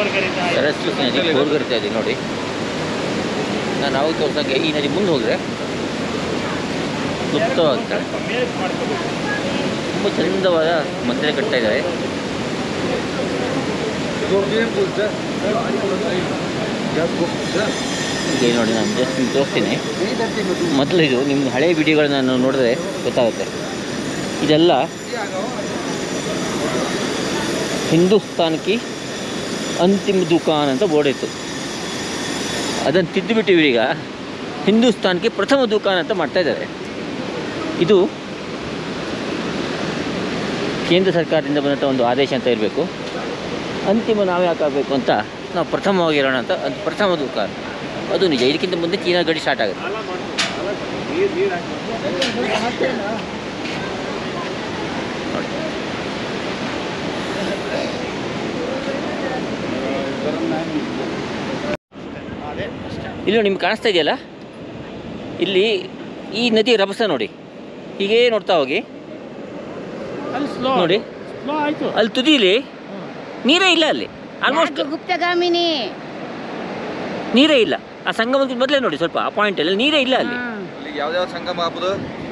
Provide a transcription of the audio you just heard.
ಸರಸ್ವತಿ ನದಿ ಹೋರ್ಗರಿತಾ ಇದೆ ನೋಡಿ ನಾನು ನಾವು ತೋರ್ಸಂಗೆ ಈ ನದಿ ಮುಂದೆ ಹೋದರೆ ಸುತ್ತವಾಗ್ತದೆ ತುಂಬ ಚಂದವಾದ ಮಂದಿರ ಕಟ್ತಾ ಇದ್ದಾರೆ ಈಗ ನೋಡಿ ನಾನು ಜಸ್ಟ್ ನಿಮ್ಗೆ ತೋರಿಸ್ತೀನಿ ಮೊದಲು ಇದು ನಿಮ್ಮ ಹಳೆಯ ವಿಡಿಯೋಗಳನ್ನ ನಾನು ನೋಡಿದ್ರೆ ಗೊತ್ತಾಗುತ್ತೆ ಇದೆಲ್ಲ ಹಿಂದೂಸ್ತಾನ್ಕಿ ಅಂತಿಮ ದುಕಾನ್ ಅಂತ ಬೋರ್ಡ್ ಇತ್ತು ಅದನ್ನು ತಿದ್ದುಬಿಟ್ಟಿವಿ ಈಗ ಹಿಂದೂಸ್ತಾನ್ಗೆ ಪ್ರಥಮ ದುಕಾನ್ ಅಂತ ಮಾಡ್ತಾ ಇದ್ದಾರೆ ಇದು ಕೇಂದ್ರ ಸರ್ಕಾರದಿಂದ ಬಂದಂಥ ಒಂದು ಆದೇಶ ಅಂತ ಇರಬೇಕು ಅಂತಿಮ ನಾವು ಯಾಕೆ ಆಗಬೇಕು ಅಂತ ನಾವು ಪ್ರಥಮವಾಗಿರೋಣ ಅಂತ ಅದು ಪ್ರಥಮ ದುಕಾನ್ ಅದು ನಿಜ ಇದಕ್ಕಿಂತ ಮುಂದೆ ಚೀನಾ ಗಡಿ ಸ್ಟಾರ್ಟ್ ಆಗುತ್ತೆ ನೋಡಿ. ಇಲ್ಲಿ ನೋಡಿ ನಿಮ್ಗೆ ಕಾಣಿಸ್ತಾ ಇದೆಯಲ್ಲ ಇಲ್ಲಿ ಈ ನದಿ ರಭಸ ನೋಡಿ ಹೀಗೇ ನೋಡ್ತಾ ಹೋಗಿ ಅಲ್ಲಿ ಸ್ಲೋ ನೋಡಿ ಸ್ಲೋ ಆಯ್ತು ಅಲ್ಲಿ ತುದಿಲಿ ನೀರೇ ಇಲ್ಲ ಅಲ್ಲಿ ಆಲ್ಮೋಸ್ಟ್ ಯಾಕೆ ಗುಪ್ತಗಾಮಿನಿ ನೀರೇ ಇಲ್ಲ ಆ ಸಂಗಮದ ಮೊದಲೇ ನೋಡಿ ಸ್ವಲ್ಪ ಆ ಪಾಯಿಂಟಲ್ಲಿ ನೀರೇ ಇಲ್ಲ ಅಲ್ಲಿ ಹಾ. ಇಲ್ಲಿ ಯಾವ್ದಾವ ಸಂಗಮ ಹಬ್ಬದು